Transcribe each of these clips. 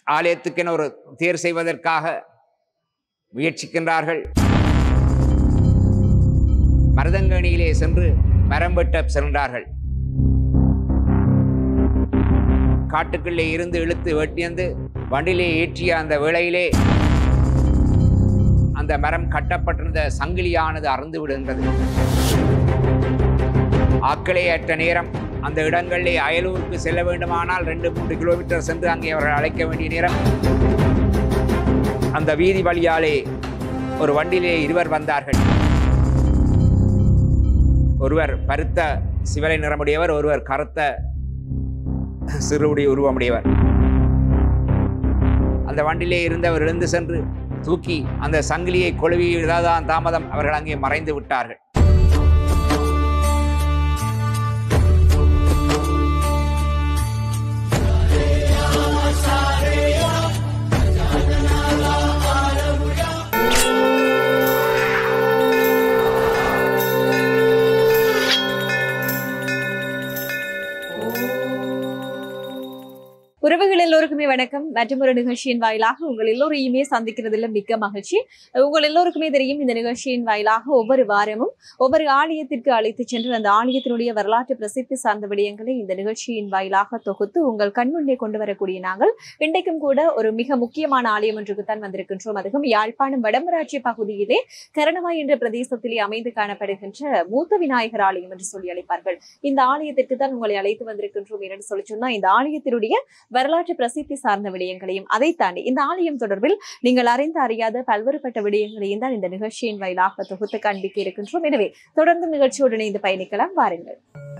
ஆலயத்துக்கென ஒரு தேர் செய்வதற்காக முயற்சிக்கின்றார்கள் மருதங்கணியிலே சென்று மரம் வெட்ட சென்றார்கள் காட்டுக்குள்ளே இருந்து இழுத்து வெட்டியந்து வண்டிலே ஏற்றிய அந்த வேளையிலே அந்த மரம் கட்டப்பட்டிருந்த சங்கிலியானது அறந்து விடுகின்றது ஆக்களே அற்ற நேரம் அந்த இடங்களிலே அயலூருக்கு செல்ல வேண்டுமானால் ரெண்டு மூன்று கிலோமீட்டர் சென்று அங்கே அவர்கள் அழைக்க வேண்டிய நேரம் அந்த வீதி வழியாலே ஒரு வண்டியிலே இருவர் வந்தார்கள் ஒருவர் பருத்த சிவலை நிறமுடையவர் ஒருவர் கருத்த சிறுவுடைய உருவமுடையவர் அந்த வண்டிலே இருந்தவர் எழுந்து சென்று தூக்கி அந்த சங்கிலியை கொழுவியதான் தாமதம் அவர்கள் அங்கே மறைந்து விட்டார்கள் உறவுகள் எல்லோருக்குமே வணக்கம் மற்றும் ஒரு நிகழ்ச்சியின் வாயிலாக உங்கள் எல்லோரையுமே சந்திக்கிறதுல மிக்க மகிழ்ச்சி உங்கள் எல்லோருக்குமே தெரியும் இந்த நிகழ்ச்சியின் வாயிலாக ஒவ்வொரு வாரமும் ஒவ்வொரு ஆலயத்திற்கு அழைத்து சென்று அந்த ஆலயத்தினுடைய வரலாற்று பிரசித்தி சார்ந்த விடயங்களை இந்த நிகழ்ச்சியின் வாயிலாக தொகுத்து உங்கள் கண்முன்னே கொண்டு வரக்கூடிய நாங்கள் இன்றைக்கும் கூட ஒரு மிக முக்கியமான ஆலயம் ஒன்றுக்கு தான் வந்திருக்கின்றோம் அதுவும் யாழ்ப்பாணம் வடமராட்சி பகுதியிலே கரணவாய் என்ற பிரதேசத்திலே அமைந்து காணப்படுகின்ற மூத்த விநாயகர் ஆலயம் என்று சொல்லி அழைப்பார்கள் இந்த ஆலயத்திற்கு தான் உங்களை அழைத்து வந்திருக்கின்றோம் என்று சொல்லி சொன்னா இந்த ஆலயத்தினுடைய வரலாற்று பிரசித்தி சார்ந்த விடயங்களையும் அதை தாண்டி இந்த ஆலயம் தொடர்பில் நீங்கள் அறிந்து அறியாத பல்வேறுபட்ட விடயங்களையும் தான் இந்த நிகழ்ச்சியின் வாயிலாக தொகுத்து காண்பிக்க இருக்கின்றோம் எனவே தொடர்ந்து நிகழ்ச்சியோடு இணைந்து பயணிக்கலாம் வாருங்கள்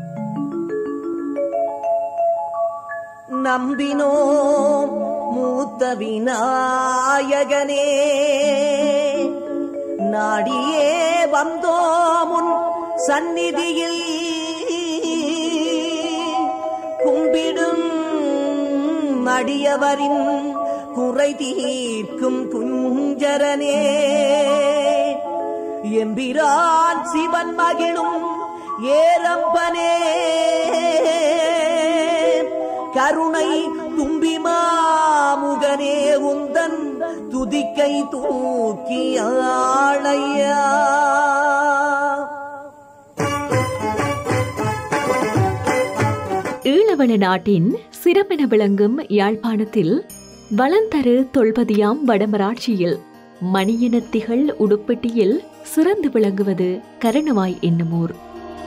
நம்பினோம் மூத்த விநாயகனே நாடியே வந்தோமுன் சந்நிதியில் கும்பிடும் அடியவரின் குறை தீர்க்கும் குஞ்சரனே எம்பிரான் சிவன் மகிழும் ஏரம்பனே கருணை தும்பி மாமுகனே உந்தன் துதிக்கை தூக்கி ஆளையா ஈழவள நாட்டின் சிறப்பென விளங்கும் யாழ்ப்பாணத்தில் வளந்தரு தொல்பதியாம் வடமராட்சியில் மணியனத்திகள் உடுப்பட்டியில் சிறந்து விளங்குவது கரணவாய் என்னும் ஊர்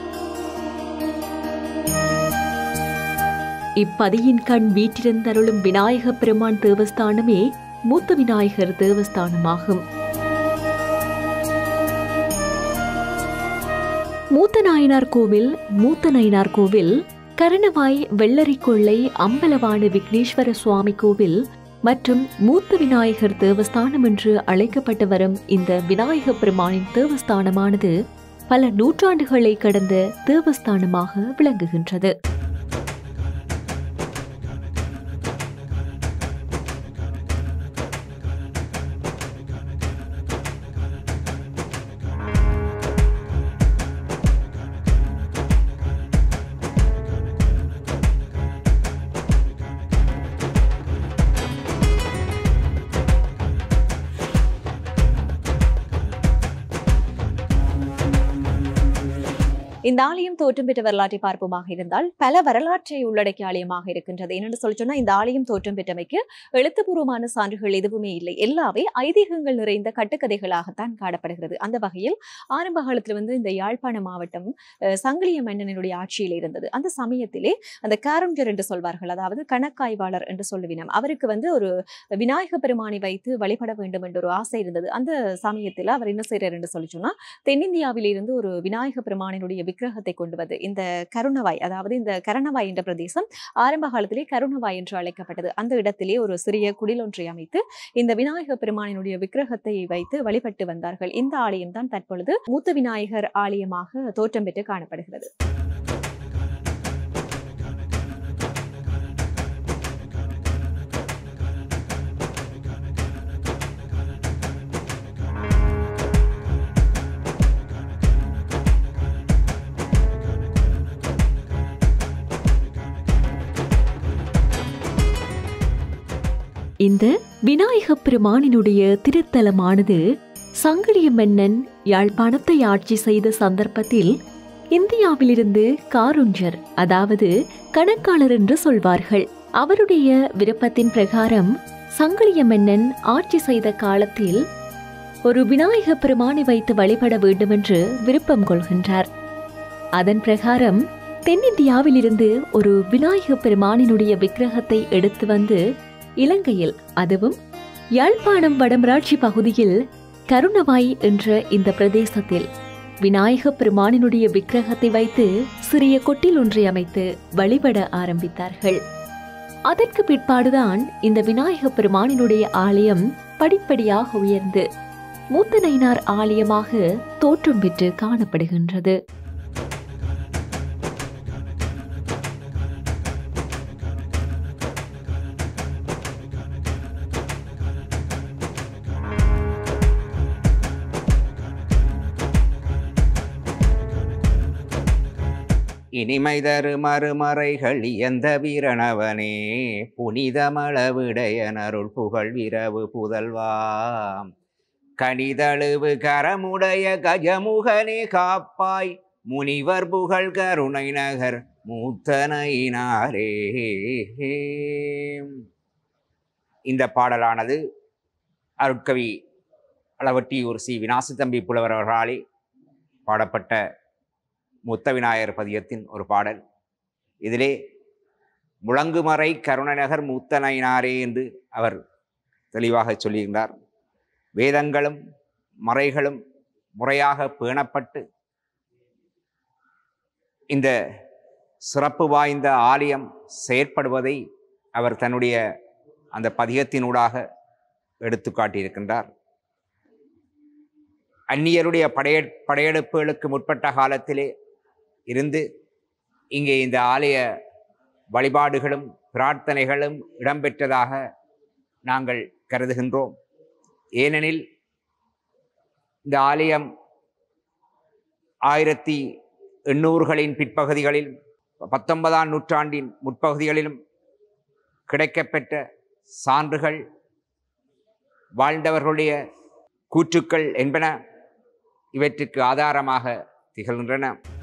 இப்பதியின் கண் வீற்றிருந்தருளும் விநாயக பெருமான் தேவஸ்தானமே மூத்த விநாயகர் தேவஸ்தானமாகும் மூத்த நாயனார் கோவில் மூத்த நயினார் கோவில் கரணவாய் வெள்ளரிக்கொள்ளை அம்பலவாணி விக்னேஸ்வர சுவாமி கோவில் மற்றும் மூத்த விநாயகர் தேவஸ்தானம் என்று அழைக்கப்பட்டு வரும் இந்த விநாயக பெருமானின் தேவஸ்தானமானது பல நூற்றாண்டுகளை கடந்த தேவஸ்தானமாக விளங்குகின்றது இந்த ஆலயம் தோற்றம் பெற்ற வரலாற்றை பார்ப்போமாக இருந்தால் பல வரலாற்றை உள்ளடக்கிய ஆலயமாக இருக்கின்றது என்னென்னு சொல்லி சொன்னா இந்த ஆலயம் தோற்றம் பெற்றமைக்கு எழுத்துப்பூர்வமான சான்றுகள் எதுவுமே இல்லை எல்லாமே ஐதீகங்கள் நிறைந்த கட்டுக்கதைகளாகத்தான் காணப்படுகிறது அந்த வகையில் ஆரம்ப காலத்துல வந்து இந்த யாழ்ப்பாண மாவட்டம் அஹ், சங்கிலிய மன்னனுடைய ஆட்சியில் இருந்தது அந்த சமயத்திலே அந்த காரஞ்சர் என்று சொல்வார்கள் அதாவது கணக்காய்வாளர் என்று சொல்லுவினம் அவருக்கு வந்து ஒரு விநாயக பெருமானை வைத்து வழிபட வேண்டும் என்ற ஒரு ஆசை இருந்தது அந்த சமயத்தில் அவர் என்ன செய்யறார் என்று சொல்லி சொன்னா தென்னிந்தியாவிலிருந்து ஒரு விநாயக பெருமானினுடைய விக்கிரகத்தை கொண்டு வந்து இந்த கருணவாய் அதாவது இந்த கரணவாய் என்ற பிரதேசம் ஆரம்ப காலத்திலே கருணவாய் என்று அழைக்கப்பட்டது அந்த இடத்திலே ஒரு சிறிய குடில் ஒன்றை அமைத்து இந்த விநாயக பெருமானினுடைய விக்கிரகத்தை வைத்து வழிபட்டு வந்தார்கள் இந்த ஆலயம் தான் தற்பொழுது மூத்த விநாயகர் ஆலயமாக தோற்றம் பெற்று காணப்படுகிறது இந்த விநாயகப் பெருமானினுடைய திருத்தலமானது சங்கிலிய மன்னன் யாழ்ப்பாணத்தை ஆட்சி செய்த சந்தர்ப்பத்தில் இந்தியாவிலிருந்து காருஞ்சர் அதாவது கணக்காளர் என்று சொல்வார்கள் அவருடைய விருப்பத்தின் பிரகாரம் சங்கிலிய மன்னன் ஆட்சி செய்த காலத்தில் ஒரு விநாயக பெருமானை வைத்து வழிபட வேண்டுமென்று விருப்பம் கொள்கின்றார் அதன் பிரகாரம் தென்னிந்தியாவிலிருந்து ஒரு விநாயக பெருமானினுடைய விக்கிரகத்தை எடுத்து வந்து இலங்கையில் அதுவும் யாழ்ப்பாணம் வடமராட்சி பகுதியில் கருணவாய் என்ற இந்த பிரதேசத்தில் விநாயக பெருமானினுடைய விக்கிரகத்தை வைத்து சிறிய கொட்டில் ஒன்றை அமைத்து வழிபட ஆரம்பித்தார்கள் அதற்கு பிற்பாடுதான் இந்த விநாயக பெருமானினுடைய ஆலயம் படிப்படியாக உயர்ந்து மூத்த நயினார் ஆலயமாக தோற்றம் பெற்று காணப்படுகின்றது இனிமை தரு மறுமறைகள் எந்த வீரனவனே புனிதமளவிடையனருள் புகழ் விரவு புதல்வா கனிதழுவு கரமுடைய கஜமுகனே காப்பாய் முனிவர் புகழ் கருணை நகர் மூத்தனையினாரே இந்த பாடலானது அருட்கவி அளவட்டியூர் சி வினாசித்தம்பி புலவர் அவர்களாலே பாடப்பட்ட முத்த விநாயகர் பதியத்தின் ஒரு பாடல் இதிலே முழங்குமறை கருணநகர் மூத்தனையினாரே என்று அவர் தெளிவாக சொல்லுகின்றார் வேதங்களும் மறைகளும் முறையாக பேணப்பட்டு இந்த சிறப்பு வாய்ந்த ஆலயம் செயற்படுவதை அவர் தன்னுடைய அந்த பதிகத்தினூடாக எடுத்து காட்டியிருக்கின்றார் அந்நியருடைய படைய படையெடுப்புகளுக்கு முற்பட்ட காலத்திலே இருந்து இங்கே இந்த ஆலய வழிபாடுகளும் பிரார்த்தனைகளும் இடம்பெற்றதாக நாங்கள் கருதுகின்றோம் ஏனெனில் இந்த ஆலயம் ஆயிரத்தி எண்ணூறுகளின் பிற்பகுதிகளில் பத்தொன்பதாம் நூற்றாண்டின் முற்பகுதிகளிலும் கிடைக்கப்பெற்ற சான்றுகள் வாழ்ந்தவர்களுடைய கூற்றுக்கள் என்பன இவற்றுக்கு ஆதாரமாக திகழ்கின்றன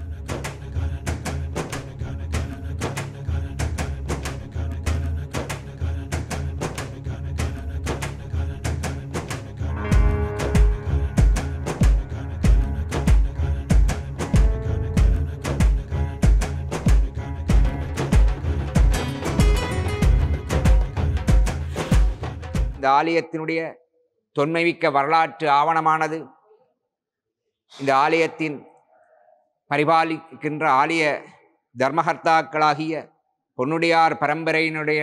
இந்த ஆலயத்தினுடைய தொன்மைமிக்க வரலாற்று ஆவணமானது இந்த ஆலயத்தின் பரிபாலிக்கின்ற ஆலய தர்மகர்த்தாக்களாகிய பொன்னுடையார் பரம்பரையினுடைய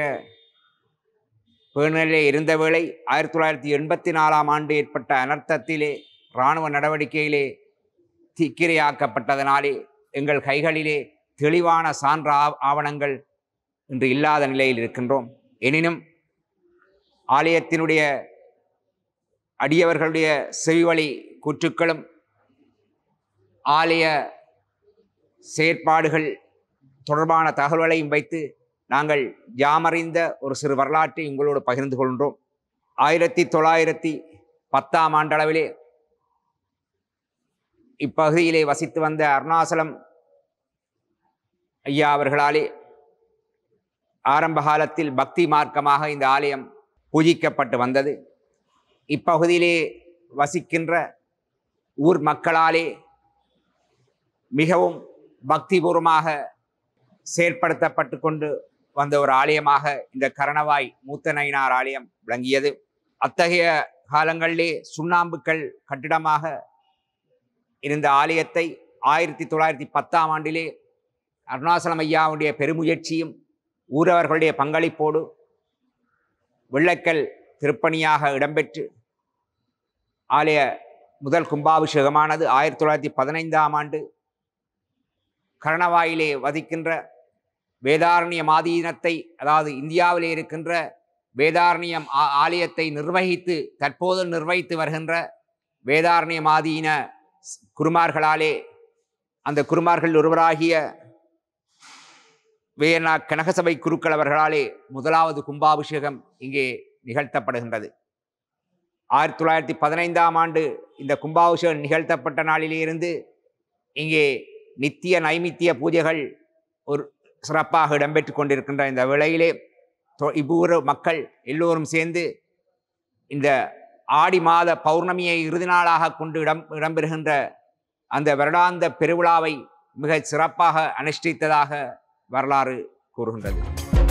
பேணிலே இருந்த வேளை ஆயிரத்தி தொள்ளாயிரத்தி எண்பத்தி நாலாம் ஆண்டு ஏற்பட்ட அனர்த்தத்திலே இராணுவ நடவடிக்கையிலே தீக்கிரையாக்கப்பட்டதனாலே எங்கள் கைகளிலே தெளிவான சான்ற ஆவ- ஆவணங்கள் இன்று இல்லாத நிலையில் இருக்கின்றோம் எனினும் ஆலயத்தினுடைய அடியவர்களுடைய செவிவழி கூற்றுக்களும் ஆலய செயற்பாடுகள் தொடர்பான தகவல்களையும் வைத்து நாங்கள் யாமறிந்த ஒரு சிறு வரலாற்றை உங்களோடு பகிர்ந்து கொள்கின்றோம் ஆயிரத்தி தொள்ளாயிரத்தி பத்தாம் ஆண்டளவிலே இப்பகுதியிலே வசித்து வந்த அருணாசலம் ஐயா அவர்களாலே ஆரம்ப காலத்தில் பக்தி மார்க்கமாக இந்த ஆலயம் பூஜிக்கப்பட்டு வந்தது இப்பகுதியிலே வசிக்கின்ற ஊர் மக்களாலே மிகவும் பக்திபூர்வமாக செயற்படுத்தப்பட்டு கொண்டு வந்த ஒரு ஆலயமாக இந்த கரணவாய் மூத்த நயினார் ஆலயம் விளங்கியது அத்தகைய காலங்களிலே சுண்ணாம்புக்கல் கட்டிடமாக இருந்த ஆலயத்தை ஆயிரத்தி தொள்ளாயிரத்தி பத்தாம் ஆண்டிலே அருணாசலம் ஐயாவுடைய பெருமுயற்சியும் ஊரவர்களுடைய பங்களிப்போடு வெள்ளைக்கல் திருப்பணியாக இடம்பெற்று ஆலய முதல் கும்பாபிஷேகமானது ஆயிரத்தி தொள்ளாயிரத்தி பதினைந்தாம் ஆண்டு கரணவாயிலே வதிக்கின்ற வேதாரண்ய மாதினத்தை அதாவது இந்தியாவிலே இருக்கின்ற வேதாரண்யம் ஆ- ஆலயத்தை நிர்வகித்து தற்போது நிர்வகித்து வருகின்ற வேதாரண்ய மாதின ஸ்- குருமார்களாலே அந்த குருமார்கள் ஒருவராகிய வேணா கனகசபை குருக்கள் அவர்களாலே முதலாவது கும்பாபிஷேகம் இங்கே நிகழ்த்தப்படுகின்றது ஆயிரத்தி தொள்ளாயிரத்தி பதினைந்தாம் ஆண்டு இந்த கும்பாபிஷேகம் நிகழ்த்தப்பட்ட நாளிலிருந்து இங்கே நித்திய நைமித்திய பூஜைகள் ஒரு சிறப்பாக இடம்பெற்று கொண்டிருக்கின்ற இந்த வேளையிலே தொ- இவ்வூர் மக்கள் எல்லோரும் சேர்ந்து இந்த ஆடி மாத பௌர்ணமியை இறுதி நாளாக கொண்டு இடம் இடம்பெறுகின்ற அந்த வருடாந்த பெருவிழாவை மிக சிறப்பாக அனுஷ்டித்ததாக வரலாறு கூறுகின்றது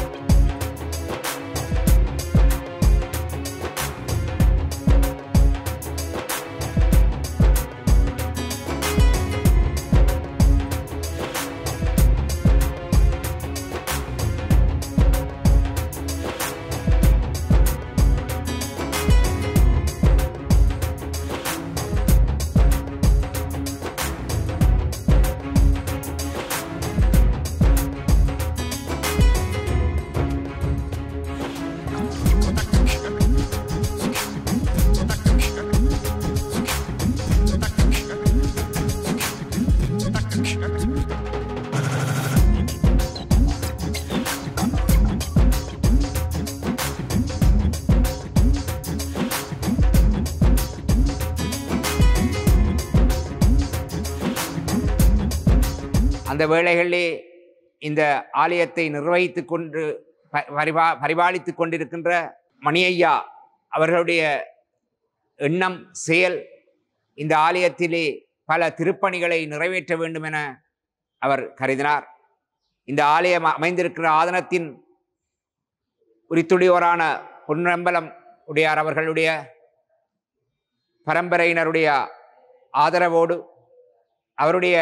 அந்த வேளைகளிலே இந்த ஆலயத்தை நிர்வகித்து கொண்டு ப- பரிபா பரிபாலித்து கொண்டிருக்கின்ற மணியையா அவர்களுடைய எண்ணம் செயல் இந்த ஆலயத்திலே பல திருப்பணிகளை நிறைவேற்ற வேண்டும் என அவர் கருதினார் இந்த ஆலயம் அமைந்திருக்கிற ஆதனத்தின் உரித்துடையோரான பொன்னம்பலம் உடையார் அவர்களுடைய பரம்பரையினருடைய ஆதரவோடு அவருடைய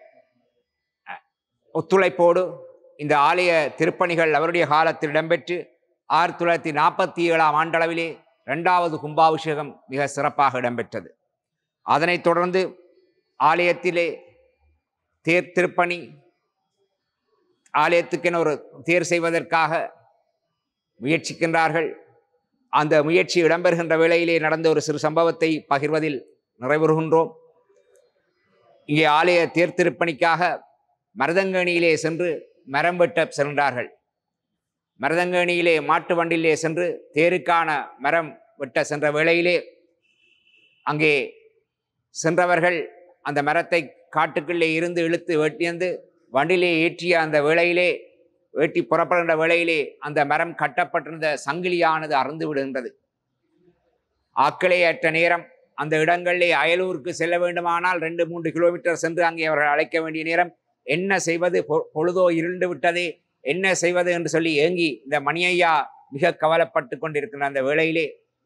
ஒத்துழைப்போடு இந்த ஆலய திருப்பணிகள் அவருடைய காலத்தில் இடம்பெற்று ஆயிரத்தி தொள்ளாயிரத்தி நாற்பத்தி ஏழாம் ஆண்டளவிலே இரண்டாவது கும்பாபிஷேகம் மிக சிறப்பாக இடம்பெற்றது அதனைத் தொடர்ந்து ஆலயத்திலே தேர் திருப்பணி ஆலயத்துக்கென ஒரு தேர் செய்வதற்காக முயற்சிக்கின்றார்கள் அந்த முயற்சி இடம்பெறுகின்ற வேளையிலே நடந்த ஒரு சிறு சம்பவத்தை பகிர்வதில் நிறைவுறுகின்றோம் இங்கே ஆலய தேர் திருப்பணிக்காக மருதங்கணியிலே சென்று மரம் வெட்ட சென்றார்கள் மருதங்கணியிலே மாட்டு வண்டியிலே சென்று தேருக்கான மரம் வெட்ட சென்ற வேளையிலே அங்கே சென்றவர்கள் அந்த மரத்தை காட்டுக்குள்ளே இருந்து இழுத்து வெட்டியந்து வண்டிலே ஏற்றிய அந்த வேளையிலே வெட்டி புறப்படுகின்ற வேளையிலே அந்த மரம் கட்டப்பட்டிருந்த சங்கிலியானது அறுந்து விடுகின்றது ஆக்களே அற்ற நேரம் அந்த இடங்களிலே அயலூருக்கு செல்ல வேண்டுமானால் ரெண்டு மூன்று கிலோமீட்டர் சென்று அங்கே அவர்கள் அழைக்க வேண்டிய நேரம் என்ன செய்வது பொ- பொழுதோ இருண்டு விட்டதே என்ன செய்வது என்று சொல்லி ஏங்கி இந்த மணியையா மிக கவலைப்பட்டு கொண்டிருக்கிற அந்த வேளையிலே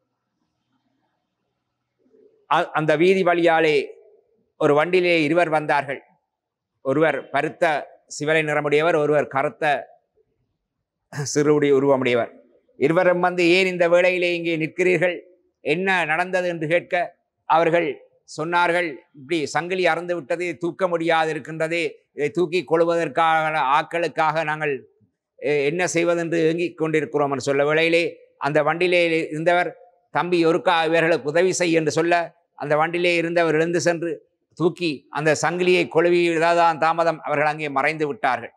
அ- அந்த வீதி வழியாலே ஒரு வண்டியிலே இருவர் வந்தார்கள் ஒருவர் பருத்த சிவலை நிறமுடையவர் ஒருவர் கருத்த சிறுவுடைய உருவமுடையவர் இருவரும் வந்து ஏன் இந்த வேளையிலே இங்கே நிற்கிறீர்கள் என்ன நடந்தது என்று கேட்க அவர்கள் சொன்னார்கள் இப்படி சங்கிலி அறந்து விட்டது தூக்க முடியாது இருக்கின்றதே இதை தூக்கி கொள்வதற்காக ஆக்களுக்காக நாங்கள் எ- என்ன செய்வதென்று ஏங்கிக் கொண்டிருக்கிறோம் என்று சொல்ல வேளையிலே அந்த வண்டியிலே இருந்தவர் தம்பி ஒருக்கா இவர்களுக்கு உதவி செய் என்று சொல்ல அந்த வண்டியிலே இருந்தவர் எழுந்து சென்று தூக்கி அந்த சங்கிலியை கொழுவியதான் தாமதம் அவர்கள் அங்கே மறைந்து விட்டார்கள்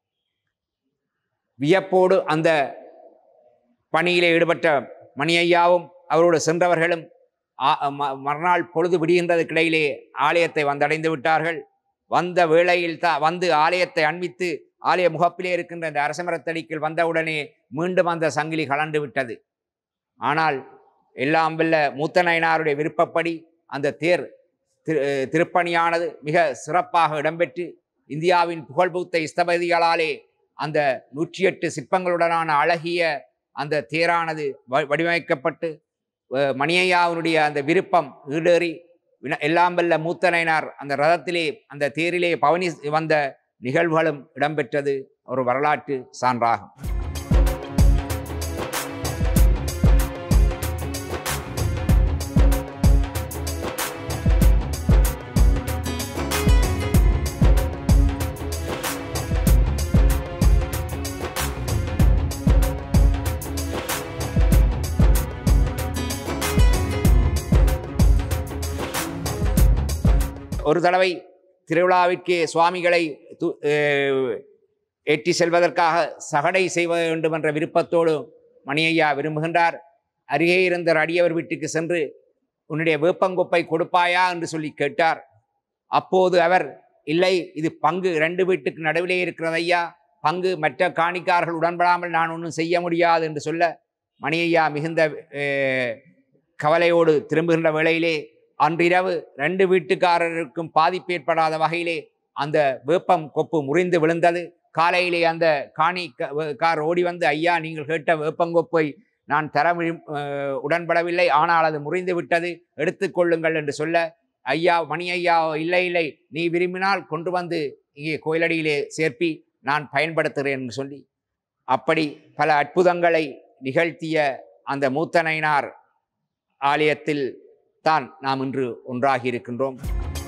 வியப்போடு அந்த பணியிலே ஈடுபட்ட மணியையாவும் அவரோடு சென்றவர்களும் ஆ- ம- மறுநாள் பொழுது விடுகின்றதுக்கிடையிலே ஆலயத்தை வந்தடைந்து விட்டார்கள் வந்த வேளையில் தான் வந்து ஆலயத்தை அண்மித்து ஆலய முகப்பிலே இருக்கின்ற இந்த அரசமரத்தடிக்கில் வந்தவுடனே மீண்டும் அந்த சங்கிலி கலண்டு விட்டது ஆனால் எல்லாம் வல்ல மூத்த நாயனாருடைய விருப்பப்படி அந்த தேர் திரு திருப்பணியானது மிக சிறப்பாக இடம்பெற்று இந்தியாவின் புகழ்பூத்த ஸ்தபதிகளாலே அந்த நூற்றி எட்டு சிற்பங்களுடனான அழகிய அந்த தேரானது வ- வடிவமைக்கப்பட்டு அஹ், மணியையாவினுடைய அந்த விருப்பம் ஈடேறி வின- எல்லாம் வல்ல மூத்தனைனார் அந்த ரதத்திலே அந்த தேரிலே பவனி வந்த நிகழ்வுகளும் இடம்பெற்றது ஒரு வரலாற்று சான்றாகும் ஒரு தடவை திருவிழாவிற்கு சுவாமிகளை து- அஹ், ஏற்றி செல்வதற்காக சகடை செய்ய வேண்டும் என்ற விருப்பத்தோடு மணியையா விரும்புகின்றார் அருகே இருந்த ஒரு அடியவர் வீட்டுக்கு சென்று உன்னுடைய வேப்பங்கொப்பை கொடுப்பாயா என்று சொல்லி கேட்டார் அப்போது அவர் இல்லை இது பங்கு ரெண்டு வீட்டுக்கு நடுவிலே இருக்கிறது ஐயா பங்கு மற்ற காணிக்காரர்கள் உடன்படாமல் நான் ஒன்றும் செய்ய முடியாது என்று சொல்ல மணியையா மிகுந்த அஹ், கவலையோடு திரும்புகின்ற வேளையிலே அன்றிரவு ரெண்டு வீட்டுக்காரருக்கும் பாதிப்பு ஏற்படாத வகையிலே அந்த வேப்பம் கொப்பு முறிந்து விழுந்தது காலையிலே அந்த காணி க- வ- கார் ஓடி வந்து ஐயா நீங்கள் கேட்ட வேப்பங்கொப்பை நான் தர விரும்- அஹ், உடன்படவில்லை ஆனால் அது முறிந்து விட்டது எடுத்துக்கொள்ளுங்கள் என்று சொல்ல ஐயா மணி ஐயா இல்லை இல்லை நீ விரும்பினால் கொண்டு வந்து இங்கே கோயிலடியிலே சேர்ப்பி நான் பயன்படுத்துகிறேன் என்று சொல்லி அப்படி பல அற்புதங்களை நிகழ்த்திய அந்த மூத்தனைனார் ஆலயத்தில் தான் நாம் இன்று ஒன்றாகி இருக்கின்றோம்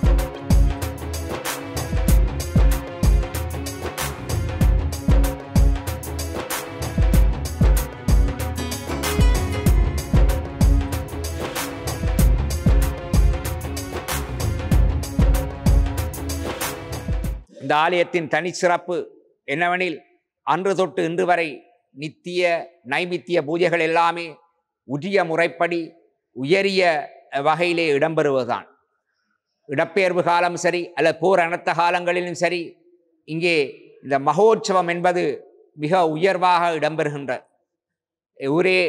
இந்த ஆலயத்தின் தனிச்சிறப்பு என்னவெனில் அன்று தொட்டு இன்று வரை நித்திய நைமித்திய பூஜைகள் எல்லாமே உரிய முறைப்படி உயரிய வகையிலே இடம்பெறுவதுதான் இடப்பெயர்வு காலம் சரி அல்லது போர் அனர்த்த காலங்களிலும் சரி இங்கே இந்த மகோற்சவம் என்பது மிக உயர்வாக இடம்பெறுகின்ற ஊரே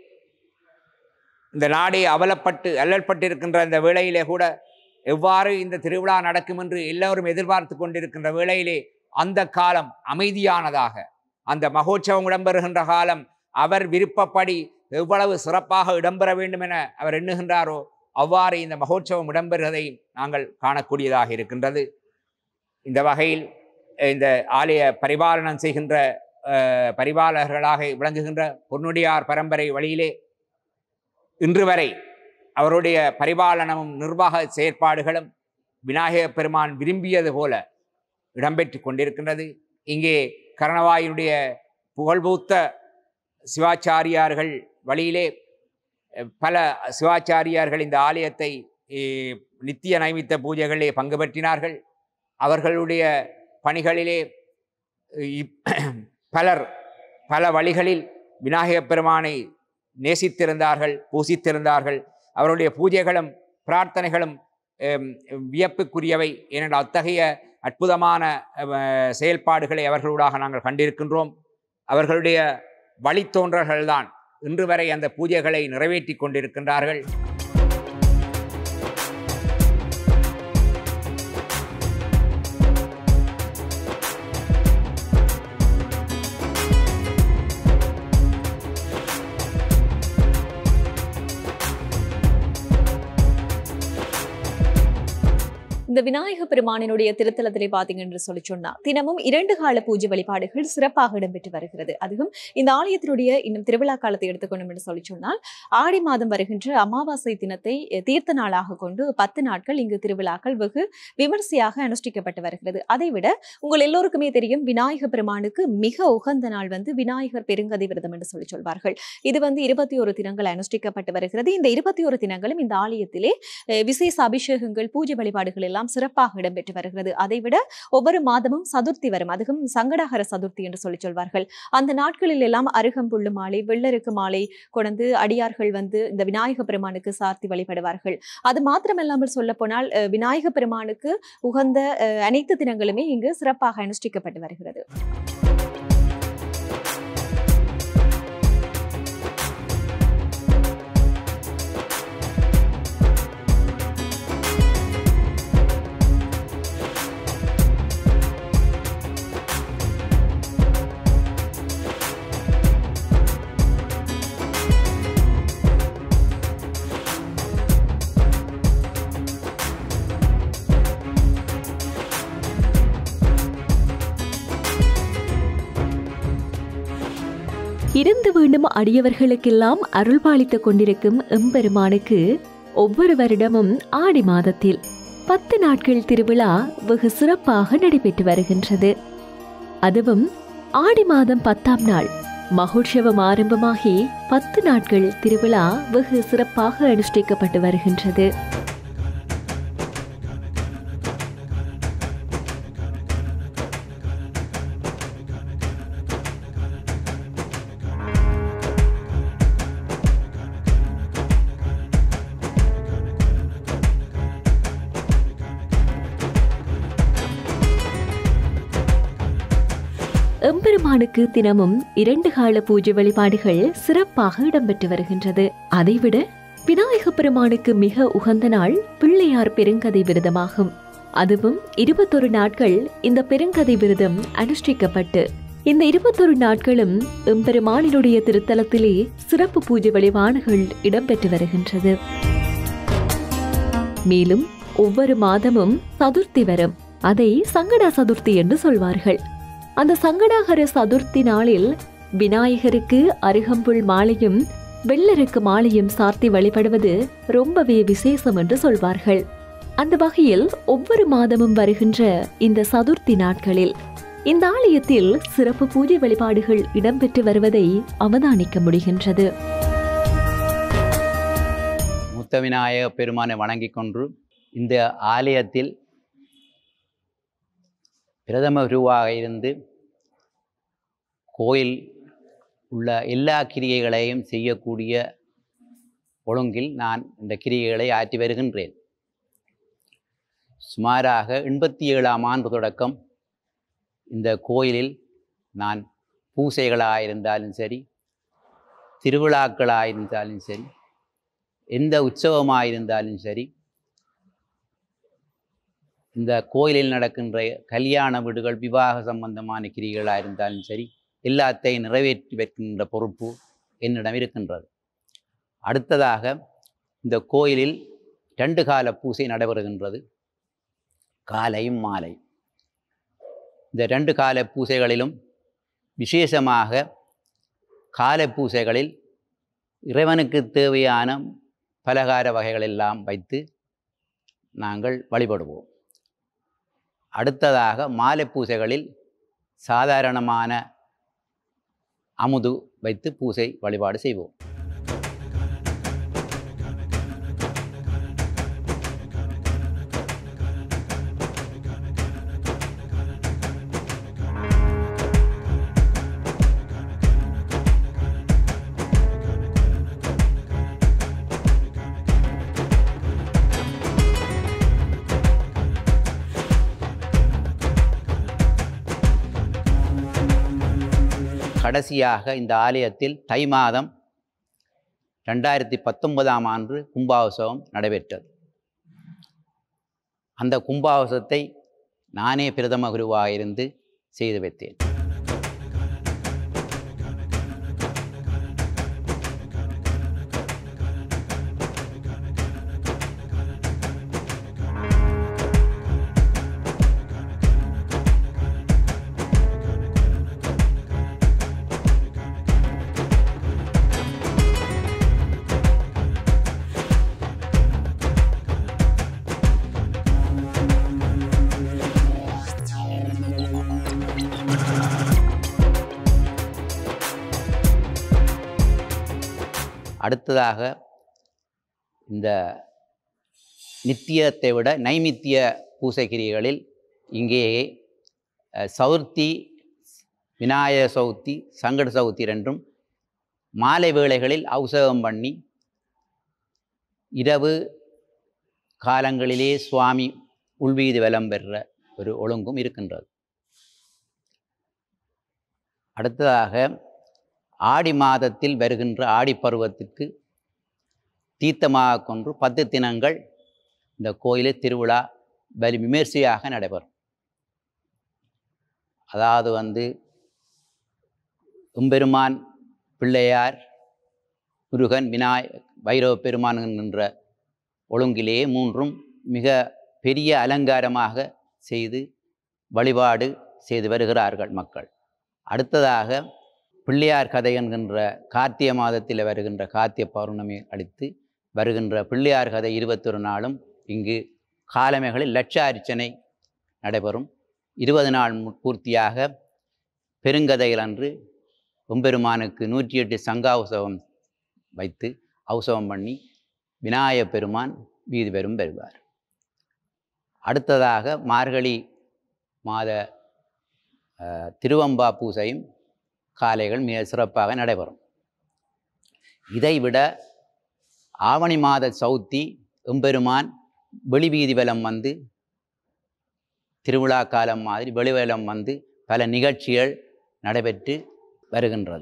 இந்த நாடே அவலப்பட்டு அல்லற்பட்டிருக்கின்ற இந்த வேளையிலே கூட எவ்வாறு இந்த திருவிழா நடக்கும் என்று எல்லோரும் எதிர்பார்த்து கொண்டிருக்கின்ற வேளையிலே அந்த காலம் அமைதியானதாக அந்த மகோற்சவம் இடம்பெறுகின்ற காலம் அவர் விருப்பப்படி எவ்வளவு சிறப்பாக இடம்பெற வேண்டும் என அவர் எண்ணுகின்றாரோ அவ்வாறு இந்த மகோற்சவம் இடம்பெறுவதை நாங்கள் காணக்கூடியதாக இருக்கின்றது இந்த வகையில் இந்த ஆலய பரிபாலனம் செய்கின்ற அஹ், பரிபாலகர்களாக விளங்குகின்ற பொன்னுடையார் பரம்பரை வழியிலே இன்று வரை அவருடைய பரிபாலனமும் நிர்வாக செயற்பாடுகளும் விநாயகப் பெருமான் விரும்பியது போல இடம்பெற்று கொண்டிருக்கின்றது இங்கே கரணவாயுடைய புகழ்பூத்த சிவாச்சாரியார்கள் வழியிலே அஹ், பல சிவாச்சாரியார்கள் இந்த ஆலயத்தை eh, நித்திய நைமித்த பூஜைகளிலே பங்கு பெற்றினார்கள் அவர்களுடைய பணிகளிலே அஹ், இப்- பலர் பல வழிகளில் விநாயகப் பெருமானை நேசித்திருந்தார்கள் பூசித்திருந்தார்கள் அவருடைய பூஜைகளும் பிரார்த்தனைகளும் அம், வியப்புக்குரியவை ஏனென்றால் அத்தகைய அற்புதமான அஹ், செயல்பாடுகளை அவர்களூடாக நாங்கள் கண்டிருக்கின்றோம் அவர்களுடைய வழித்தோன்றல்கள்தான் இன்று வரை அந்த பூஜைகளை நிறைவேற்றி கொண்டிருக்கின்றார்கள் இந்த விநாயக பெருமானினுடைய திருத்தலத்திலே பாத்தீங்க என்று சொல்லி சொன்னா தினமும் இரண்டு கால பூஜை வழிபாடுகள் சிறப்பாக இடம்பெற்று வருகிறது அதுவும் இந்த ஆலயத்தினுடைய இன்னும் திருவிழா காலத்தை எடுத்துக்கொண்டோம் என்று சொல்லி சொன்னால் ஆடி மாதம் வருகின்ற அமாவாசை தினத்தை அஹ், தீர்த்த நாளாக கொண்டு பத்து நாட்கள் இங்கு திருவிழாக்கள் வெகு விமர்சையாக அனுஷ்டிக்கப்பட்டு வருகிறது அதைவிட உங்கள் எல்லோருக்குமே தெரியும் விநாயக பெருமானுக்கு மிக உகந்த நாள் வந்து விநாயகர் பெருங்கதை விரதம் என்று சொல்லி சொல்வார்கள் இது வந்து இருபத்தி ஒரு தினங்கள் அனுஷ்டிக்கப்பட்டு வருகிறது இந்த இருபத்தி ஒரு தினங்களும் இந்த ஆலயத்திலே அஹ், விசேஷ அபிஷேகங்கள் பூஜை வழிபாடுகள் எல்லாம் சிறப்பாக இடம்பெற்று வருகிறது அதைவிட ஒவ்வொரு மாதமும் சதுர்த்தி வரும் அதுவும் சங்கடாகர சதுர்த்தி என்று சொல்லி சொல்வார்கள் அந்த நாட்களில் எல்லாம் அருகம்புல்லு மாலை வெள்ளருக்கு மாலை கொண்டு அடியார்கள் வந்து இந்த விநாயக பெருமானுக்கு சார்த்தி வழிபடுவார்கள் அது மாத்திரமல்லாமல் சொல்ல போனால் விநாயக பெருமானுக்கு உகந்த அஹ், அனைத்து தினங்களுமே இங்கு சிறப்பாக அனுஷ்டிக்கப்பட்டு வருகிறது இருந்து வேண்டும் அடியவர்களுக்கெல்லாம் அருள்பாலித்துக் கொண்டிருக்கும் எம்பெருமானுக்கு ஒவ்வொரு வருடமும் ஆடி மாதத்தில் பத்து நாட்கள் திருவிழா வெகு சிறப்பாக நடைபெற்று வருகின்றது அதுவும் ஆடி மாதம் பத்தாம் நாள் மகோற்சவம் ஆரம்பமாகி பத்து நாட்கள் திருவிழா வெகு சிறப்பாக அனுஷ்டிக்கப்பட்டு வருகின்றது எம்பெருமானுக்கு தினமும் இரண்டு கால பூஜை வழிபாடுகள் சிறப்பாக இடம்பெற்று வருகின்றது அதைவிட விநாயக பெருமானுக்கு மிக உகந்த நாள் பிள்ளையார் பெருங்கதை விரதமாகும் அதுவும் இருபத்தொரு நாட்கள் இந்த பெருங்கதை விரதம் அனுஷ்டிக்கப்பட்டு இந்த இருபத்தொரு நாட்களும் எம்பெருமானினுடைய திருத்தலத்திலே சிறப்பு பூஜை வழிபாடுகள் இடம்பெற்று வருகின்றது மேலும் ஒவ்வொரு மாதமும் சதுர்த்தி வரும் அதை சங்கடா சதுர்த்தி என்று சொல்வார்கள் அந்த சங்கடாகர சதுர்த்தி நாளில் விநாயகருக்கு அருகம்புல் மாலையும் வெள்ளருக்கு மாலையும் சார்த்தி வழிபடுவது ரொம்பவே விசேஷம் என்று சொல்வார்கள் அந்த வகையில் ஒவ்வொரு மாதமும் வருகின்ற இந்த சதுர்த்தி நாட்களில் இந்த ஆலயத்தில் சிறப்பு பூஜை வழிபாடுகள் இடம்பெற்று வருவதை அவதானிக்க முடிகின்றது முத்த விநாயக பெருமானை வணங்கிக் கொண்டு இந்த ஆலயத்தில் பிரதம குருவாக இருந்து கோயில் உள்ள எல்லா கிரியைகளையும் செய்யக்கூடிய ஒழுங்கில் நான் இந்த கிரியைகளை ஆற்றி வருகின்றேன் சுமாராக எண்பத்தி ஏழாம் ஆண்டு தொடக்கம் இந்த கோயிலில் நான் பூசைகளாக இருந்தாலும் சரி திருவிழாக்களாக இருந்தாலும் சரி எந்த உற்சவமாக இருந்தாலும் சரி இந்த கோயிலில் நடக்கின்ற கல்யாண வீடுகள் விவாக சம்பந்தமான கிரிகளாக இருந்தாலும் சரி எல்லாத்தையும் நிறைவேற்றி வைக்கின்ற பொறுப்பு என்னிடம் இருக்கின்றது அடுத்ததாக இந்த கோயிலில் ரெண்டு கால பூசை நடைபெறுகின்றது காலையும் மாலை இந்த ரெண்டு கால பூசைகளிலும் விசேஷமாக காலை பூசைகளில் இறைவனுக்கு தேவையான பலகார வகைகள் எல்லாம் வைத்து நாங்கள் வழிபடுவோம் அடுத்ததாக மாலை பூசைகளில் சாதாரணமான அமுது வைத்து பூசை வழிபாடு செய்வோம் கடைசியாக இந்த ஆலயத்தில் தை மாதம் ரெண்டாயிரத்தி பத்தொன்பதாம் ஆண்டு கும்பாபிஷேகம் நடைபெற்றது அந்த கும்பாபிஷேகத்தை நானே பிரதம குருவாக இருந்து செய்து வைத்தேன் அடுத்ததாக இந்த நித்தியத்தை விட நைமித்திய பூசைக்கிரிகளில் இங்கே அஹ், சதுர்த்தி விநாயக சதுர்த்தி சங்கட சதுர்த்தி ரெண்டும் மாலை வேளைகளில் அபிஷேகம் பண்ணி இரவு காலங்களிலே சுவாமி உள்வீதி வலம் பெறுற ஒரு ஒழுங்கும் இருக்கின்றது அடுத்ததாக ஆடி மாதத்தில் வருகின்ற ஆடி பருவத்துக்கு தீர்த்தமாக கொண்டு பத்து தினங்கள் இந்த கோயிலில் திருவிழா வலி விமர்சையாக நடைபெறும் அதாவது வந்து எம்பெருமான் பிள்ளையார் முருகன் விநாய வைரவ பெருமான் என்கின்ற ஒழுங்கிலேயே மூன்றும் மிக பெரிய அலங்காரமாக செய்து வழிபாடு செய்து வருகிறார்கள் மக்கள் அடுத்ததாக பிள்ளையார் கதை என்கின்ற கார்த்திகை மாதத்தில் வருகின்ற கார்த்திகை பௌர்ணமி அடித்து வருகின்ற பிள்ளையார் கதை இருபத்தொரு நாளும் இங்கு காலமைகளில் லட்ச அர்ச்சனை நடைபெறும் இருபது நாள் மு- பூர்த்தியாக பெருங்கதைகள் அன்று எம்பெருமானுக்கு நூற்றி எட்டு சங்காவுசவம் வைத்து அவசவம் பண்ணி விநாயக பெருமான் வீதி பெறும் பெறுவார் அடுத்ததாக மார்கழி மாத அஹ், திருவம்பா பூசையும் காலைகள் மிக சிறப்பாக நடைபெறும் இதைவிட ஆவணி மாத சௌத்தி எம்பெருமான் வெளிவீதி வலம் வந்து திருவிழா காலம் மாதிரி வெளிவலம் வந்து பல நிகழ்ச்சிகள் நடைபெற்று வருகின்றது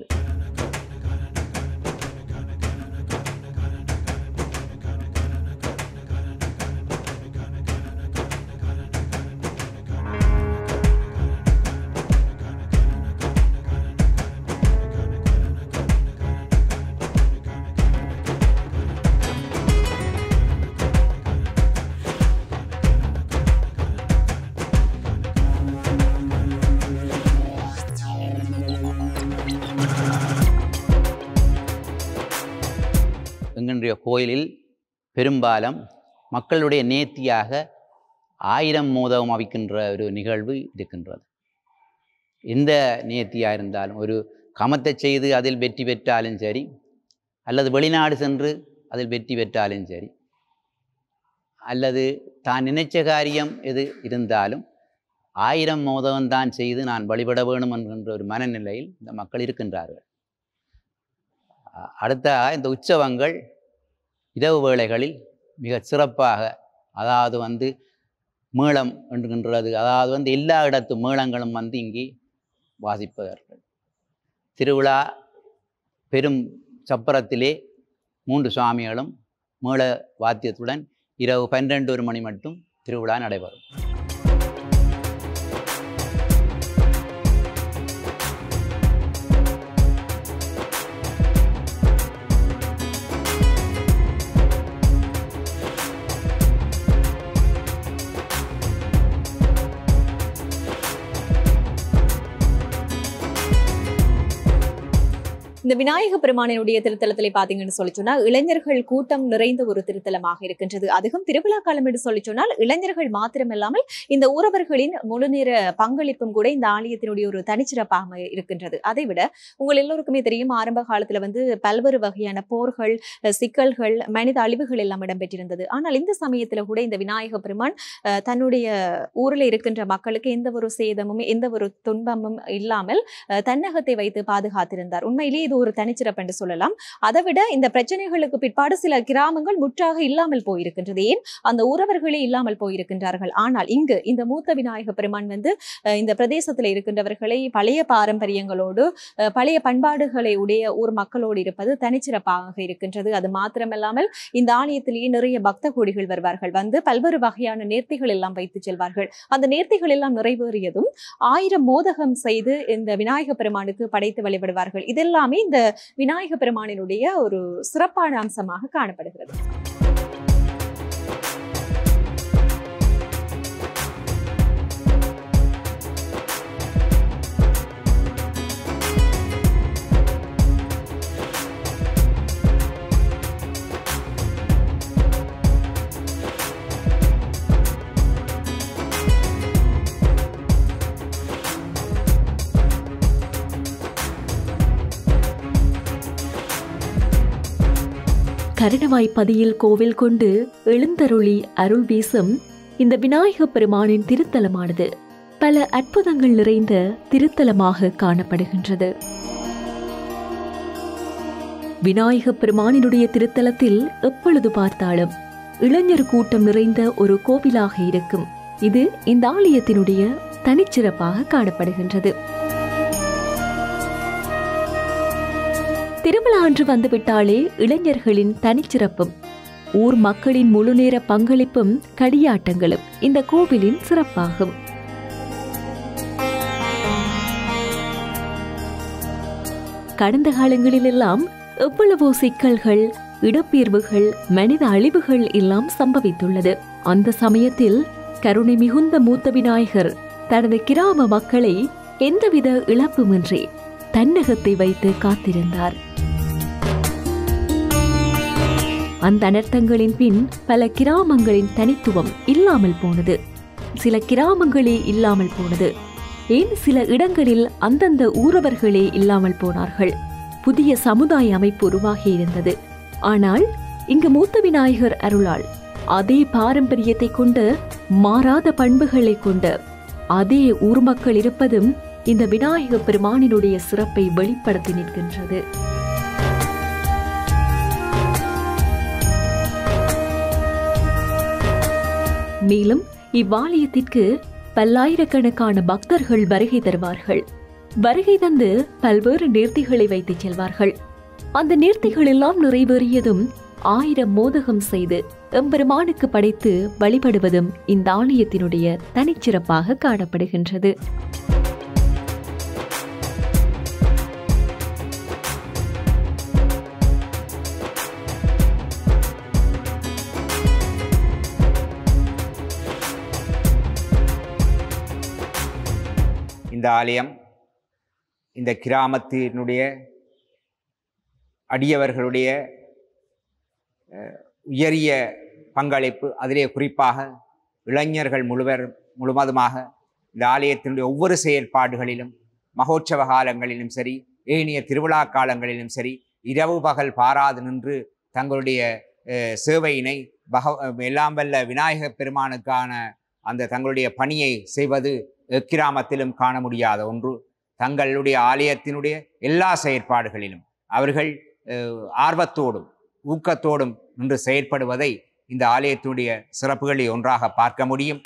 எங்களுடைய கோயிலில் பெரும்பாலும் மக்களுடைய நேர்த்தியாக ஆயிரம் மோதகம் அவிக்கின்ற ஒரு நிகழ்வு இருக்கின்றது எந்த நேர்த்தியாக இருந்தாலும் ஒரு கமத்தை செய்து அதில் வெற்றி பெற்றாலும் சரி அல்லது வெளிநாடு சென்று அதில் வெற்றி பெற்றாலும் சரி அல்லது தான் நினைச்ச காரியம் எது இருந்தாலும் ஆயிரம் மோதகம் தான் செய்து நான் வழிபட வேணும் என்கின்ற ஒரு மனநிலையில் இந்த மக்கள் இருக்கின்றார்கள் அ- அடுத்த இந்த உற்சவங்கள் இரவு வேளைகளில் மிக சிறப்பாக அதாவது வந்து மேளம் என்கின்றது அதாவது வந்து எல்லா இடத்து மேளங்களும் வந்து இங்கே வாசிப்பவர்கள் திருவிழா பெரும் சப்பரத்திலே மூன்று சுவாமிகளும் மேள வாத்தியத்துடன் இரவு பன்னிரண்டு ஒரு மணி மட்டும் திருவிழா நடைபெறும் இந்த விநாயக பெருமானினுடைய திருத்தலத்திலே பாத்தீங்கன்னு சொல்லி சொன்னா இளைஞர்கள் கூட்டம் நிறைந்த ஒரு திருத்தலமாக இருக்கின்றது அதுவும் திருவிழா காலம் என்று சொல்லி சொன்னால் இளைஞர்கள் மாத்திரமில்லாமல் இந்த ஊரவர்களின் முழுநேர பங்களிப்பும் கூட இந்த ஆலயத்தினுடைய ஒரு தனிச்சிறப்பாக இருக்கின்றது அதை விட உங்கள் எல்லோருக்குமே தெரியும் ஆரம்ப காலத்துல வந்து பல்வேறு வகையான போர்கள் அஹ், சிக்கல்கள் மனித அழிவுகள் எல்லாம் இடம்பெற்றிருந்தது ஆனால் இந்த சமயத்துல கூட இந்த விநாயக பெருமான் அஹ், தன்னுடைய ஊரில் இருக்கின்ற மக்களுக்கு எந்த ஒரு சேதமும் எந்த ஒரு துன்பமும் இல்லாமல் அஹ், தன்னகத்தை வைத்து பாதுகாத்திருந்தார் உண்மையிலேயே இது ஒரு தனிச்சிறப்பு என்று சொல்லலாம் அதை விட இந்த பிரச்சனைகளுக்கு பிற்பாடு சில கிராமங்கள் முற்றாக இல்லாமல் போயிருக்கின்றது ஏன் அந்த உறவர்களே இல்லாமல் போயிருக்கின்றார்கள் ஆனால் இங்கு இந்த மூத்த விநாயக பெருமான் வந்து அஹ், இந்த பிரதேசத்தில் இருக்கின்றவர்களை பழைய பாரம்பரியங்களோடு அஹ், பழைய பண்பாடுகளை உடைய ஊர் மக்களோடு இருப்பது தனிச்சிறப்பாக இருக்கின்றது அது மாத்திரமல்லாமல் இந்த ஆலயத்திலேயே நிறைய பக்த கோடிகள் வருவார்கள் வந்து பல்வேறு வகையான நேர்த்திகள் எல்லாம் வைத்து செல்வார்கள் அந்த நேர்த்திகள் எல்லாம் நிறைவேறியதும் ஆயிரம் மோதகம் செய்து இந்த விநாயக பெருமானுக்கு படைத்து வழிபடுவார்கள் இதெல்லாமே இந்த விநாயக பெருமானினுடைய ஒரு சிறப்பான அம்சமாக காணப்படுகிறது கருணவாய்ப்பதியில் கோவில் கொண்டு எழுந்தருளி அருள் வீசும் இந்த விநாயகப் பெருமானின் திருத்தலமானது பல அற்புதங்கள் நிறைந்த திருத்தலமாக காணப்படுகின்றது விநாயகப் பெருமானினுடைய திருத்தலத்தில் எப்பொழுது பார்த்தாலும் இளைஞர் கூட்டம் நிறைந்த ஒரு கோவிலாக இருக்கும் இது இந்த ஆலயத்தினுடைய தனிச்சிறப்பாக காணப்படுகின்றது திருவிழா அன்று வந்துவிட்டாலே இளைஞர்களின் தனிச்சிறப்பும் ஊர் மக்களின் முழுநேர பங்களிப்பும் கடியாட்டங்களும் இந்த கோவிலின் சிறப்பாகும் கடந்த காலங்களிலெல்லாம் எவ்வளவோ சிக்கல்கள் இடப்பெயர்வுகள் மனித அழிவுகள் எல்லாம் சம்பவித்துள்ளது அந்த சமயத்தில் கருணை மிகுந்த மூத்த விநாயகர் தனது கிராம மக்களை எந்தவித இழப்புமின்றி தன்னகத்தை வைத்து காத்திருந்தார் அந்த அனர்த்தங்களின் பின் பல கிராமங்களின் தனித்துவம் இல்லாமல் போனது சில கிராமங்களே இல்லாமல் போனது ஏன் சில இடங்களில் அந்தந்த ஊரவர்களே இல்லாமல் போனார்கள் புதிய சமுதாய அமைப்பு உருவாகி இருந்தது ஆனால் இங்கு மூத்த விநாயகர் அருளால் அதே பாரம்பரியத்தை கொண்ட மாறாத பண்புகளை கொண்ட அதே ஊர் மக்கள் இருப்பதும் இந்த விநாயக பெருமானினுடைய சிறப்பை வெளிப்படுத்தி நிற்கின்றது மேலும் இவ்வாலயத்திற்கு பல்லாயிரக்கணக்கான பக்தர்கள் வருகை தருவார்கள் வருகை தந்து பல்வேறு நேர்த்திகளை வைத்துச் செல்வார்கள் அந்த நேர்த்திகள் எல்லாம் நிறைவேறியதும் ஆயிரம் மோதகம் செய்து எம்பெருமானுக்கு படைத்து வழிபடுவதும் இந்த ஆலயத்தினுடைய தனிச்சிறப்பாக காணப்படுகின்றது இந்த ஆலயம் இந்த கிராமத்தினுடைய அடியவர்களுடைய அஹ், உயரிய பங்களிப்பு அதிலே குறிப்பாக இளைஞர்கள் முழுவர் முழுவதுமாக இந்த ஆலயத்தினுடைய ஒவ்வொரு செயற்பாடுகளிலும் மகோற்சவ காலங்களிலும் சரி ஏனைய திருவிழா காலங்களிலும் சரி இரவு பகல் பாராது நின்று தங்களுடைய அஹ், சேவையினை பக எல்லாம் வல்ல விநாயகப் பெருமானுக்கான அந்த தங்களுடைய பணியை செய்வது எக்கிராமத்திலும் காண முடியாத ஒன்று தங்களுடைய ஆலயத்தினுடைய எல்லா செயற்பாடுகளிலும் அவர்கள் அஹ், ஆர்வத்தோடும் ஊக்கத்தோடும் நின்று செயற்படுவதை இந்த ஆலயத்தினுடைய சிறப்புகளில் ஒன்றாக பார்க்க முடியும்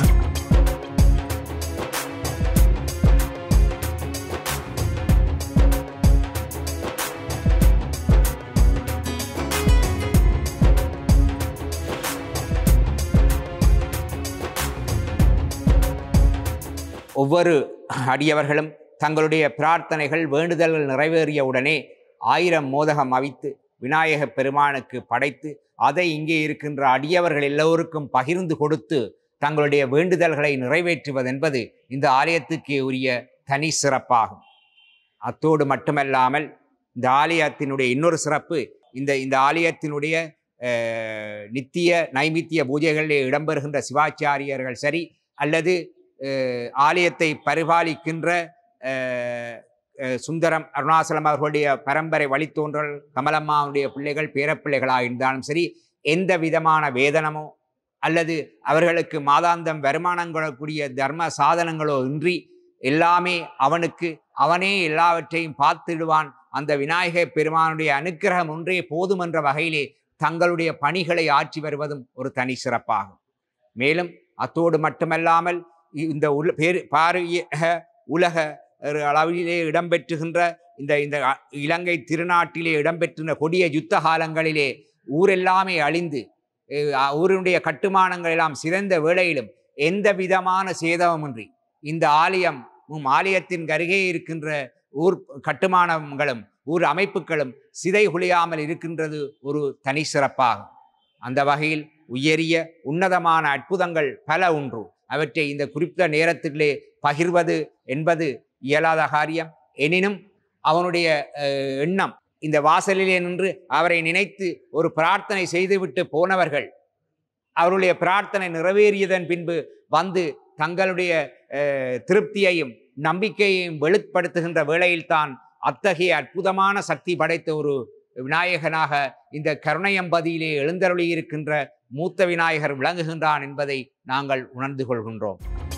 ஒவ்வொரு அடியவர்களும் தங்களுடைய பிரார்த்தனைகள் வேண்டுதல்கள் நிறைவேறிய உடனே ஆயிரம் மோதகம் அவித்து விநாயகப் பெருமானுக்கு படைத்து அதை இங்கே இருக்கின்ற அடியவர்கள் எல்லோருக்கும் பகிர்ந்து கொடுத்து தங்களுடைய வேண்டுதல்களை நிறைவேற்றுவதென்பது இந்த ஆலயத்துக்கு உரிய தனி சிறப்பாகும் அத்தோடு மட்டுமல்லாமல் இந்த ஆலயத்தினுடைய இன்னொரு சிறப்பு இந்த இந்த ஆலயத்தினுடைய அஹ், நித்திய நைமித்திய பூஜைகளிலே இடம்பெறுகின்ற சிவாச்சாரியர்கள் சரி அல்லது அஹ், ஆலயத்தை பரிபாலிக்கின்ற அஹ், அஹ், சுந்தரம் அருணாசலம் அவர்களுடைய பரம்பரை வழித்தோன்றல் கமலம்மாவுடைய பிள்ளைகள் பேரப்பிள்ளைகளாக இருந்தாலும் சரி எந்த விதமான வேதனமோ அல்லது அவர்களுக்கு மாதாந்தம் வருமானம் கொள்ளக்கூடிய தர்ம சாதனங்களோ இன்றி எல்லாமே அவனுக்கு அவனே எல்லாவற்றையும் பார்த்திடுவான் அந்த விநாயக பெருமானுடைய அனுக்கிரகம் ஒன்றே போதும் என்ற வகையிலே தங்களுடைய பணிகளை ஆற்றி வருவதும் ஒரு தனி சிறப்பாகும் மேலும் அத்தோடு மட்டுமல்லாமல் இந்த உல பேரு பாரிய உலக ஒரு அளவிலே இடம்பெற்றுகின்ற இந்த இந்த அ- இலங்கை திருநாட்டிலே இடம்பெற்றுகின்ற கொடிய யுத்த காலங்களிலே ஊரெல்லாமே அழிந்து அஹ், அ- ஊரினுடைய கட்டுமானங்கள் எல்லாம் சிறந்த வேளையிலும் எந்த விதமான சேதமுமின்றி இந்த ஆலயம் உம் ஆலயத்தின் அருகே இருக்கின்ற ஊர் கட்டுமானங்களும் ஊர் அமைப்புகளும் சிதை குலையாமல் இருக்கின்றது ஒரு தனி சிறப்பாகும் அந்த வகையில் உயரிய உன்னதமான அற்புதங்கள் பல உண்டு அவற்றை இந்த குறிப்பிட்ட நேரத்திலே பகிர்வது என்பது இயலாத காரியம் எனினும் அவனுடைய அஹ், எண்ணம் இந்த வாசலிலே நின்று அவரை நினைத்து ஒரு பிரார்த்தனை செய்துவிட்டு போனவர்கள் அவருடைய பிரார்த்தனை நிறைவேறியதன் பின்பு வந்து தங்களுடைய அஹ், திருப்தியையும் நம்பிக்கையையும் வெளிப்படுத்துகின்ற வேளையில்தான் அத்தகைய அற்புதமான சக்தி படைத்த ஒரு விநாயகனாக இந்த கருணையம்பதியிலே எழுந்தருளியிருக்கின்ற மூத்த விநாயகர் விளங்குகின்றான் என்பதை நாங்கள் உணர்ந்து கொள்கின்றோம்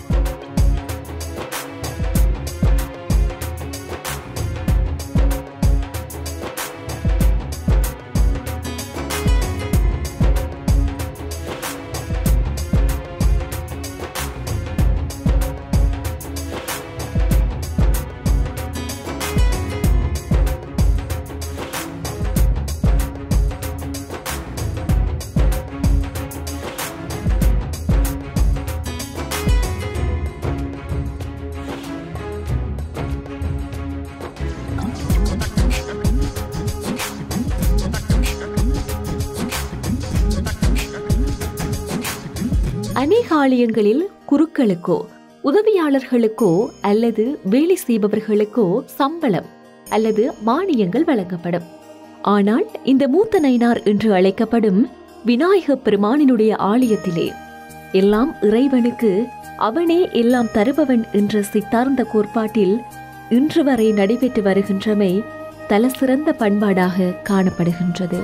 அநேக ஆலயங்களில் குருக்களுக்கோ உதவியாளர்களுக்கோ அல்லது வேலை செய்பவர்களுக்கோ சம்பளம் அல்லது மானியங்கள் வழங்கப்படும் ஆனால் இந்த மூத்த நயினார் என்று அழைக்கப்படும் விநாயகப் பெருமானினுடைய ஆலயத்திலே எல்லாம் இறைவனுக்கு அவனே எல்லாம் தருபவன் என்ற சித்தார்ந்த கோட்பாட்டில் இன்று வரை நடைபெற்று வருகின்றமை தலசிறந்த பண்பாடாக காணப்படுகின்றது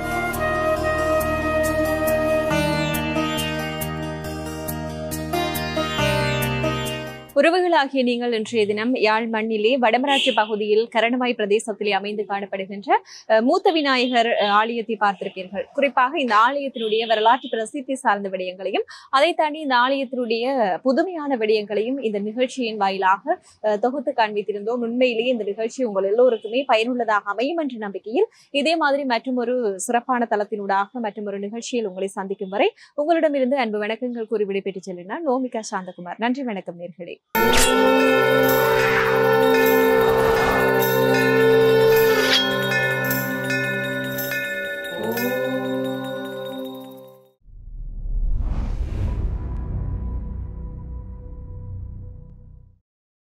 உறவுகளாகிய நீங்கள் இன்றைய தினம் யாழ் மண்ணிலே வடமராட்சி பகுதியில் கரணவாய் பிரதேசத்திலே அமைந்து காணப்படுகின்ற அஹ், மூத்த விநாயகர் அஹ், ஆலயத்தை பார்த்திருப்பீர்கள் குறிப்பாக இந்த ஆலயத்தினுடைய வரலாற்று பிரசித்தி சார்ந்த விடயங்களையும் அதை தாண்டி இந்த ஆலயத்தினுடைய புதுமையான விடயங்களையும் இந்த நிகழ்ச்சியின் வாயிலாக அஹ், தொகுத்து காண்பித்திருந்தோம் உண்மையிலேயே இந்த நிகழ்ச்சி உங்கள் எல்லோருக்குமே பயனுள்ளதாக அமையும் என்ற நம்பிக்கையில் இதே மாதிரி மற்றும் ஒரு சிறப்பான தளத்தினூடாக மற்றும் ஒரு நிகழ்ச்சியில் உங்களை சந்திக்கும் வரை உங்களிடமிருந்து அன்பு வணக்கங்கள் கூறி விடைபெற்று செல்லினார் நோமிகா சாந்தகுமார் நன்றி வணக்கம் நேர்களே